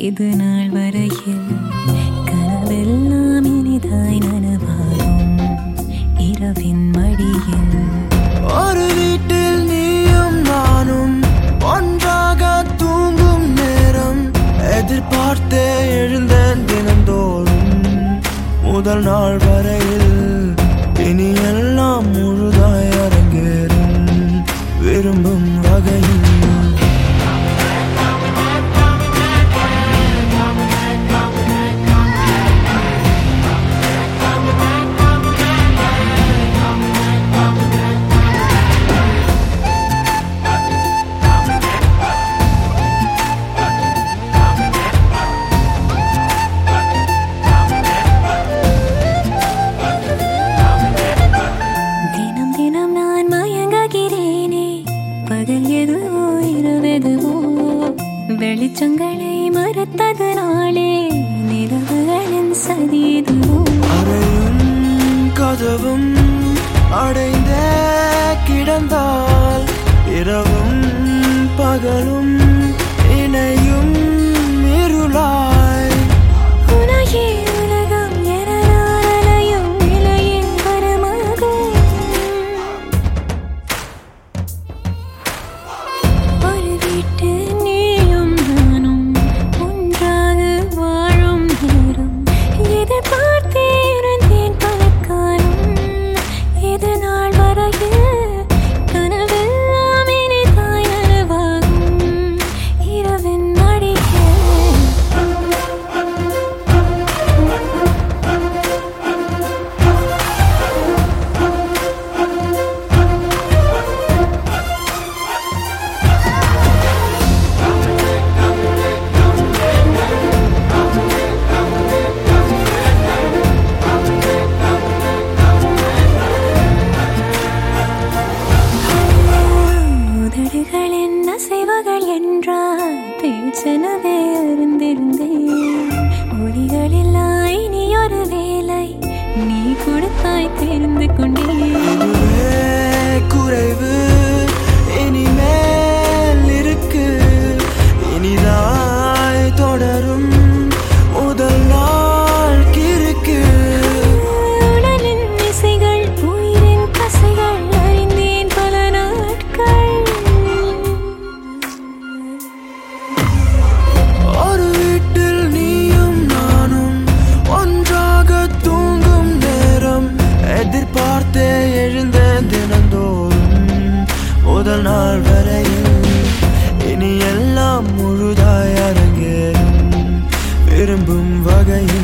இது நாள் வரையில் கனவெல்லாம் இனிதாய் நனவாகும் இரவின் மடியில் ஒரு வீட்டில் நீயும் நானும் ஒன்றாக தூங்கும் நேரம் எதிர்பார்த்தே எழுந்தேன் தினந்தோறும் முதல் நாள் வரையில் இனி எல்லாம் முழுதாய் அரங்கேறும் விரும்பும் வகையில் தினம் தினம் நான் மயங்குகிறேனே பகல் எதுவோ இரவெதுவோ வெளிச்சங்களை மறுத்ததனாலே நிலவுகளின் சதி எதுவோ அறையும் கதவும் அடைந்தே கிடந்தால் இரவும் பகலும் இணையும் இருளாய் உலகே உலகம் என நான் அலையும் நிலையில் வரமாகும் ஒரு வீட்டு நீயும் நானும் ஒன்றாக வாழும் நேரம் எதிர்பார்த்தே இருந்தேன் பல காலம் இது நாள் வரையில் கனவெல்லாம் இனிதாய் நனவாகும் இரவின் மடியில் உதடுகளின் அசைவுகள் என்றால் பேச்சனவே அறிந்திருந்தேன் ஒளிகளில்லா இனி ஒரு வேலை நீ கொடுத்தாய் தெரிந்து கொண்டேன் இதுவே குறைவு இனிமேல் இருக்கு இனிதாய் தொடரும் முதல் நாள் கிறுக்கு உடலின் இசைகள் உயிரின் கசைகள் அறிந்தேன் பல நாட்கள் ஒரு வீட்டில் நீயும் நானும் ஒன்றாக தூங்கும் நேரம் எதிர்பார்த்தே எழுந்தேன் தினந்தோறும் முதல் நாள் வரையில் இனி எல்லாம் முழுதாய் அரங்கேறும் விரும்பும் வகையில்